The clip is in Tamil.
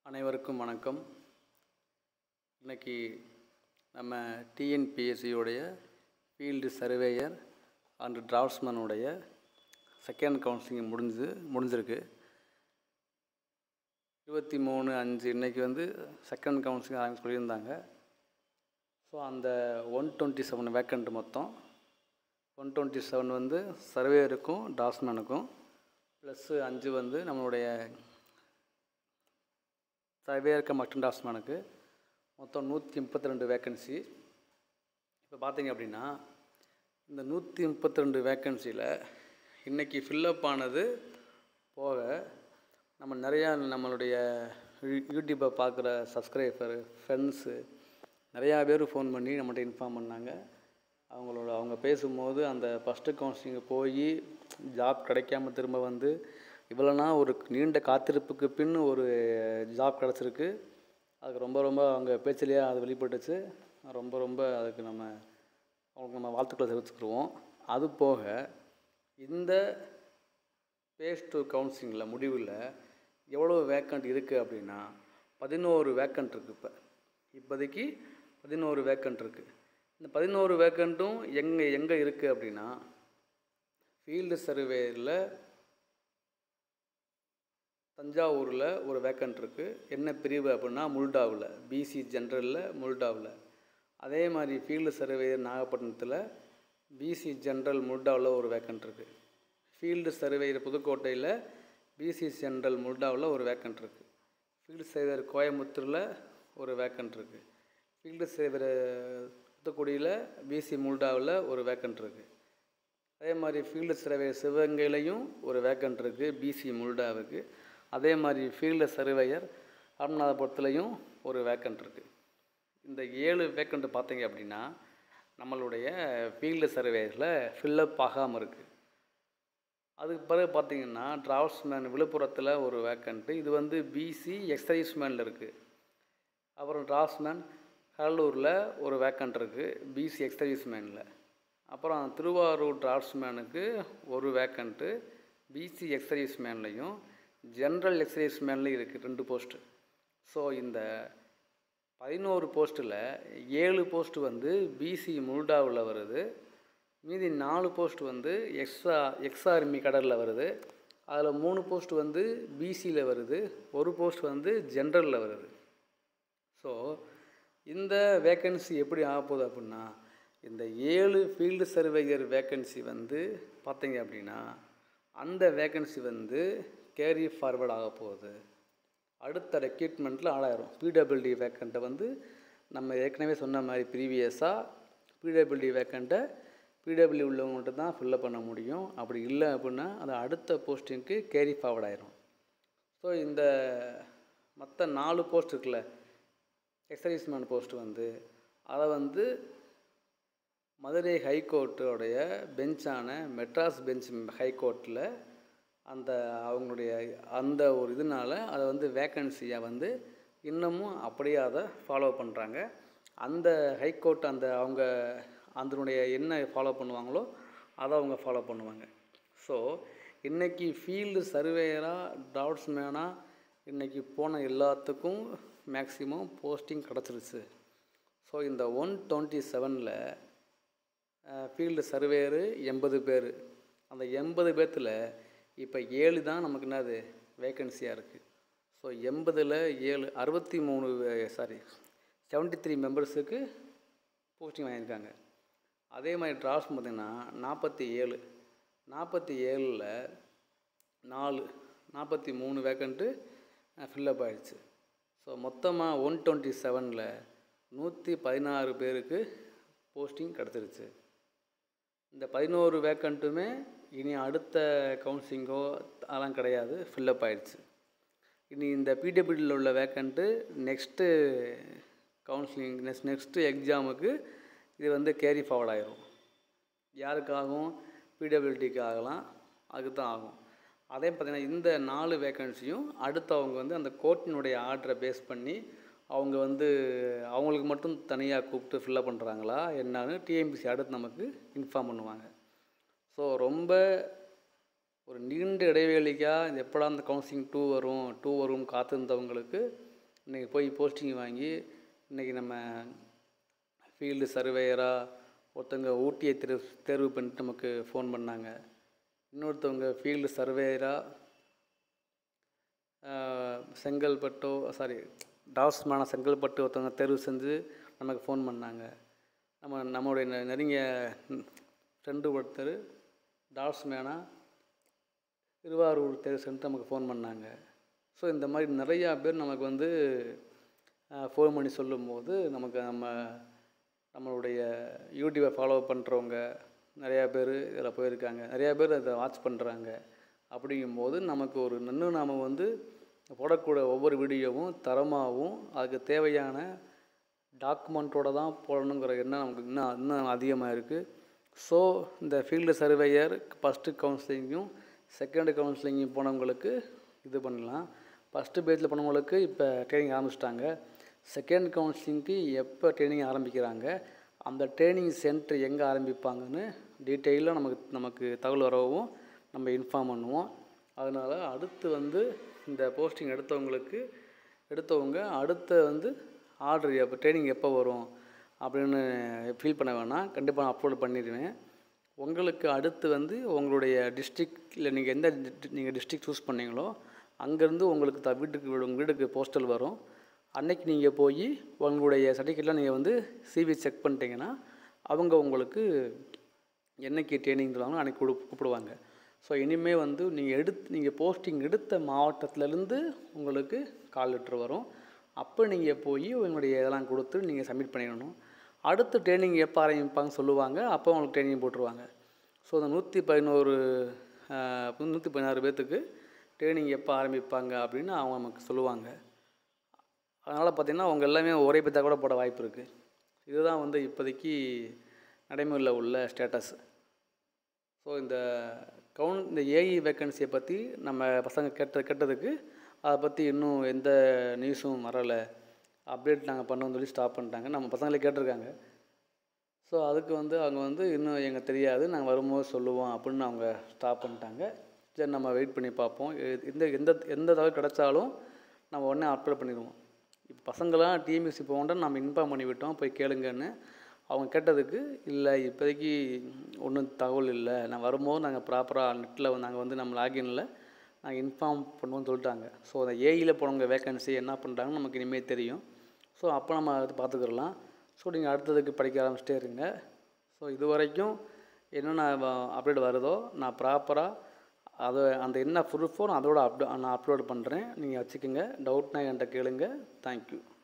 அனைவருக்கும் வணக்கம் இன்னைக்கு நம்ம டிஎன்பிஎஸ்சியோடைய ஃபீல்டு சர்வேயர் அண்ட் டிராஃப்ட்ஸ்மேனுடைய செகண்ட் கவுன்சிலிங் முடிஞ்சு முடிஞ்சிருக்கு இருபத்தி மூணு அஞ்சு இன்னைக்கு வந்து செகண்ட் கவுன்சிலிங் ஆரம்பி சொல்லியிருந்தாங்க ஸோ அந்த ஒன் டுவெண்ட்டி செவன் வேக்கண்ட் மொத்தம் ஒன் டுவெண்ட்டி செவன் வந்து சர்வேயருக்கும் டிராஃப்ட்ஸ்மேனுக்கும் ப்ளஸ்ஸு அஞ்சு வந்து நம்மளுடைய சர்வேயருக்கு மற்றும் டாஸ்மேனுக்கு மொத்தம் நூற்றி முப்பத்தி ரெண்டு வேக்கன்சி இப்போ பார்த்தீங்க அப்படின்னா இந்த நூற்றி முப்பத்தி ரெண்டு வேக்கன்சியில் இன்றைக்கி ஃபில்லப் ஆனது போக நம்ம நிறையா நம்மளுடைய யூ- யூடியூப்பை பார்க்குற சப்ஸ்கிரைபர் ஃப்ரெண்ட்ஸு நிறையா பேர் ஃபோன் பண்ணி நம்மகிட்ட இன்ஃபார்ம் பண்ணாங்க அவங்களோட அவங்க பேசும்போது அந்த ஃபஸ்ட்டு கவுன்சிலிங் போய் ஜாப் கிடைக்காம திரும்ப வந்து இவ்வளோனா ஒரு நீண்ட காத்திருப்புக்கு பின் ஒரு ஜாப் கிடச்சிருக்கு அதுக்கு ரொம்ப ரொம்ப அவங்க பேச்சிலேயே அது வெளிப்பட்டுச்சு ரொம்ப ரொம்ப அதுக்கு நம்ம அவங்களுக்கு நம்ம வாழ்த்துக்களை தெரிவிச்சுக்கிருவோம் அது போக இந்த பேஸ் டூ கவுன்சிலிங்கில் முடிவில் எவ்வளோ வேக்கண்ட் இருக்குது அப்படின்னா பதினோரு வேக்கண்ட் இருக்குது இப்போ இப்போதைக்கு பதினோரு வேக்கண்ட் இருக்குது இந்த பதினோரு வேக்கண்ட்டும் எங்கே எங்கே இருக்குது அப்படின்னா ஃபீல்டு சர்வேயில் தஞ்சாவூரில் ஒரு வேக்கண்ட் இருக்குது என்ன பிரிவு அப்படின்னா முல்டாவில் பிசி ஜென்ரலில் முல்டாவில் அதே மாதிரி ஃபீல்டு சர்வேயர் நாகப்பட்டினத்தில் பிசி ஜென்ரல் முல்டாவில் ஒரு வேக்கண்ட் இருக்குது ஃபீல்டு சர்வேயர் புதுக்கோட்டையில் பிசி ஜென்ரல் முல்டாவில் ஒரு வேக்கண்ட் இருக்குது ஃபீல்டு சர்வேயர் கோயம்புத்தூரில் ஒரு வேக்கண்ட் இருக்குது ஃபீல்டு சர்வேயர் தூத்துக்குடியில் பிசி முல்டாவில் ஒரு வேக்கண்ட் இருக்குது அதே மாதிரி ஃபீல்டு சர்வேயர் சிவகங்கையிலையும் ஒரு வேக்கண்ட் இருக்குது பிசி முல்டாவுக்கு அதே மாதிரி ஃபீல்டு சர்வேயர் ராமநாதபுரத்துலையும் ஒரு வேக்கண்ட் இருக்குது இந்த ஏழு வேக்கண்ட் பார்த்தீங்க அப்படின்னா நம்மளுடைய ஃபீல்டு சர்வேயரில் ஃபில்லப் ஆகாமல் இருக்குது அதுக்கு பிறகு பார்த்தீங்கன்னா டிராஃப்ட்ஸ்மேன் விழுப்புரத்தில் ஒரு வேக்கண்ட்டு இது வந்து பிசி எக்ஸைஸ்மேனில் இருக்குது அப்புறம் டிராஃப்ட்ஸ்மேன் கடலூரில் ஒரு வேக்கண்ட் இருக்குது பிசி எக்ஸைஸ்மேனில் அப்புறம் திருவாரூர் டிராஃப்ட்ஸ்மேனுக்கு ஒரு வேக்கண்ட்டு பிசி எக்ஸைஸ்மேன்லையும் ஜென்ரல் எக்ஸைஸ்மேன்லையும் இருக்குது ரெண்டு போஸ்ட்டு ஸோ இந்த பதினோரு போஸ்ட்டில் ஏழு போஸ்ட் வந்து பிசி முல்டாவில் வருது மீதி நாலு போஸ்ட் வந்து எக்ஸா எக்ஸ்ஆர்மி கடலில் வருது அதில் மூணு போஸ்ட் வந்து பிசியில் வருது ஒரு போஸ்ட் வந்து ஜென்ரலில் வருது ஸோ இந்த வேக்கன்சி எப்படி ஆக போகுது அப்படின்னா இந்த ஏழு ஃபீல்டு சர்வேயர் வேக்கன்சி வந்து பார்த்தீங்க அப்படின்னா அந்த வேக்கன்சி வந்து கேரி ஃபார்வர்ட் ஆக போகுது அடுத்த ரெக்யூட்மெண்ட்டில் ஆளாயிரும் பிடபிள்டி வேக்கண்ட்டை வந்து நம்ம ஏற்கனவே சொன்ன மாதிரி ப்ரீவியஸாக பிடபிள்டி வேக்கண்ட்டை பிடபிள்யூ உள்ளவங்கள்ட்ட தான் ஃபில்லப் பண்ண முடியும் அப்படி இல்லை அப்படின்னா அது அடுத்த போஸ்டிங்க்கு கேரி ஃபார்வர்ட் ஆயிரும் ஸோ இந்த மற்ற நாலு போஸ்ட் இருக்குல்ல எக்ஸர்வீஸ்மேன் போஸ்ட் வந்து அதை வந்து மதுரை ஹைகோர்ட்டோடைய பெஞ்சான மெட்ராஸ் பெஞ்ச் ஹைகோர்ட்டில் அந்த அவங்களுடைய அந்த ஒரு இதனால அதை வந்து வேக்கன்சியை வந்து இன்னமும் அப்படியே அதை ஃபாலோ பண்ணுறாங்க அந்த ஹைகோர்ட் அந்த அவங்க அதனுடைய என்ன ஃபாலோ பண்ணுவாங்களோ அதை அவங்க ஃபாலோ பண்ணுவாங்க ஸோ இன்றைக்கி ஃபீல்டு சர்வேயராக டாட்ஸ்மேனாக இன்றைக்கி போன எல்லாத்துக்கும் மேக்ஸிமம் போஸ்டிங் கிடச்சிருச்சு ஸோ இந்த ஒன் டுவெண்ட்டி செவனில் ஃபீல்டு சர்வேயரு எண்பது பேர் அந்த எண்பது பேர்த்தில் இப்போ ஏழு தான் நமக்கு என்னது வேக்கன்சியாக இருக்குது ஸோ எண்பதில் ஏழு அறுபத்தி மூணு சாரி செவன்ட்டி த்ரீ மெம்பர்ஸுக்கு போஸ்டிங் வாங்கியிருக்காங்க அதே மாதிரி டிராஃப்ட் பார்த்திங்கன்னா நாற்பத்தி ஏழு நாற்பத்தி ஏழில் நாலு நாற்பத்தி மூணு வேக்கண்ட்டு ஃபில்லப் ஆயிடுச்சு ஸோ மொத்தமாக ஒன் டுவெண்ட்டி செவனில் நூற்றி பதினாறு பேருக்கு போஸ்டிங் கிடச்சிருச்சு இந்த பதினோரு வேக்கண்ட்டுமே இனி அடுத்த கவுன்சிலிங்கோ அதெல்லாம் கிடையாது ஃபில்லப் ஆயிடுச்சு இனி இந்த பிடபிள்யூவில் உள்ள vacant next counselling next next எக்ஸாமுக்கு இது வந்து கேரி ஃபார்வர்ட் ஆயிரும் யாருக்காகும் பிடபிள்யூடிக்கு ஆகலாம் அதுக்கு தான் ஆகும் அதே பார்த்திங்கன்னா இந்த நாலு வேக்கன்சியும் அடுத்து அவங்க வந்து அந்த கோர்ட்டினுடைய ஆர்டரை பேஸ் பண்ணி அவங்க வந்து அவங்களுக்கு மட்டும் தனியாக கூப்பிட்டு ஃபில்லப் பண்ணுறாங்களா என்னன்னு டிஎம்பிசி அடுத்து நமக்கு இன்ஃபார்ம் பண்ணுவாங்க ஸோ ரொம்ப ஒரு நீண்ட இடைவேளைக்காக இது எப்படா அந்த கவுன்சிலிங் டூ வரும் டூ வரும் காத்திருந்தவங்களுக்கு இன்றைக்கி போய் போஸ்டிங் வாங்கி இன்றைக்கி நம்ம ஃபீல்டு சர்வேயராக ஒருத்தவங்க ஊட்டியை தேர்வு தேர்வு பண்ணிட்டு நமக்கு ஃபோன் பண்ணாங்க இன்னொருத்தவங்க ஃபீல்டு சர்வேயராக செங்கல்பட்டோ சாரி டாஸ்மான செங்கல்பட்டு ஒருத்தவங்க தேர்வு செஞ்சு நமக்கு ஃபோன் பண்ணாங்க நம்ம நம்மளுடைய நெ- நெருங்கிய ஃப்ரெண்டு ஒருத்தர் டாஸ்மேனாக திருவாரூர் தேர்வு சென்று நமக்கு ஃபோன் பண்ணாங்க ஸோ இந்த மாதிரி நிறையா பேர் நமக்கு வந்து ஃபோன் பண்ணி சொல்லும்போது நமக்கு நம்ம நம்மளுடைய யூடியூப்பை ஃபாலோ பண்ணுறவங்க நிறையா பேர் இதில் போயிருக்காங்க நிறையா பேர் அதை வாட்ச் பண்ணுறாங்க அப்படிங்கும்போது நமக்கு ஒரு இன்னும் நாம் வந்து போடக்கூடிய ஒவ்வொரு வீடியோவும் தரமாகவும் அதுக்கு தேவையான டாக்குமெண்ட்டோட தான் போடணுங்கிற எண்ணம் நமக்கு இன்னும் இன்னும் அதிகமாக இருக்குது ஸோ இந்த ஃபீல்டு சர்வேயர் ஃபஸ்ட்டு கவுன்சிலிங்கும் செகண்ட் கவுன்சிலிங்கும் போனவங்களுக்கு இது பண்ணலாம் ஃபஸ்ட்டு பேஜில் போனவங்களுக்கு இப்போ ட்ரைனிங் ஆரம்பிச்சிட்டாங்க செகண்ட் கவுன்சிலிங்க்கு எப்போ ட்ரைனிங் ஆரம்பிக்கிறாங்க அந்த ட்ரைனிங் சென்டர் எங்கே ஆரம்பிப்பாங்கன்னு டீட்டெயிலாக நமக்கு நமக்கு தகவல் வரவும் நம்ம இன்ஃபார்ம் பண்ணுவோம் அதனால் அடுத்து வந்து இந்த போஸ்டிங் எடுத்தவங்களுக்கு எடுத்தவங்க அடுத்த வந்து ஆர்டர் எப்போ ட்ரைனிங் எப்போ வரும் அப்படின்னு ஃபீல் பண்ண வேணாம் கண்டிப்பாக நான் அப்லோட் பண்ணிடுவேன் உங்களுக்கு அடுத்து வந்து உங்களுடைய டிஸ்ட்ரிக்டில் நீங்கள் எந்த நீங்கள் டிஸ்ட்ரிக்ட் சூஸ் பண்ணீங்களோ அங்கேருந்து உங்களுக்கு த வீட்டுக்கு வீடு- உங்கள் வீட்டுக்கு போஸ்டல் வரும் அன்னைக்கு நீங்கள் போய் உங்களுடைய சர்டிஃபிகேட்லாம் நீங்கள் வந்து சிவி செக் பண்ணிட்டீங்கன்னா அவங்க உங்களுக்கு என்னைக்கு ட்ரைனிங் தருவாங்களோ அன்றைக்கி கூடு கூப்பிடுவாங்க ஸோ இனிமேல் வந்து நீங்கள் எடுத்து நீங்கள் போஸ்டிங் எடுத்த மாவட்டத்திலேருந்து உங்களுக்கு கால் லெட்ரு வரும் அப்போ நீங்கள் போய் உங்களுடைய இதெல்லாம் கொடுத்து நீங்கள் சப்மிட் பண்ணிடணும் அடுத்து ட்ரைனிங் எப்போ ஆரம்பிப்பாங்கன்னு சொல்லுவாங்க அப்போ உங்களுக்கு ட்ரைனிங் போட்டுருவாங்க ஸோ அந்த நூற்றி பதினோரு நூற்றி பதினாறு பேர்த்துக்கு ட்ரைனிங் எப்போ ஆரம்பிப்பாங்க அப்படின்னு அவங்க நமக்கு சொல்லுவாங்க அதனால் பார்த்திங்கன்னா அவங்க எல்லாமே ஒரே பேத்தா கூட போட வாய்ப்பு இருக்குது இதுதான் வந்து இப்போதைக்கு நடைமுறையில் உள்ள ஸ்டேட்டஸ் ஸோ இந்த கவுன் இந்த ஏஇ வேக்கன்சியை பற்றி நம்ம பசங்க கேட்ட கேட்டதுக்கு அதை பற்றி இன்னும் எந்த நியூஸும் வரலை அப்டேட் நாங்கள் பண்ணோம்னு சொல்லி ஸ்டாப் பண்ணிட்டாங்க நம்ம பசங்களே கேட்டிருக்காங்க ஸோ அதுக்கு வந்து அவங்க வந்து இன்னும் எங்களுக்கு தெரியாது நாங்கள் வரும்போது சொல்லுவோம் அப்படின்னு அவங்க ஸ்டாப் பண்ணிட்டாங்க சரி நம்ம வெயிட் பண்ணி பார்ப்போம் எ- எந்த எந்த எந்த தகவல் கிடைச்சாலும் நம்ம உடனே அப்லோட் பண்ணிடுவோம் இப்போ பசங்களாம் டிஎம்எஸ்சி போகணுன்னு நம்ம இன்ஃபார்ம் பண்ணி விட்டோம் போய் கேளுங்கன்னு அவங்க கேட்டதுக்கு இல்லை இப்போதைக்கு ஒன்றும் தகவல் இல்லை நான் வரும்போது நாங்கள் ப்ராப்பராக நெட்டில் நாங்கள் வந்து நம்ம லாகின்ல நாங்கள் இன்ஃபார்ம் பண்ணுவோம்னு சொல்லிட்டாங்க ஸோ அந்த ஏஇயில் போனவங்க வேகன்சி என்ன பண்ணுறாங்கன்னு நமக்கு இனிமேல் தெரியும் ஸோ அப்போ நம்ம அது பார்த்துக்கிடலாம் ஸோ நீங்கள் அடுத்ததுக்கு படிக்க ஆரம்பிச்சிட்டே இருங்க ஸோ இது வரைக்கும் என்னென்ன அப்டேட் வருதோ நான் ப்ராப்பராக அதை அந்த என்ன ப்ரூஃபோ நான் அதோட அப்டோ நான் அப்லோட் பண்ணுறேன் நீங்கள் வச்சுக்கோங்க டவுட்னா என்கிட்ட கேளுங்க தேங்க்யூ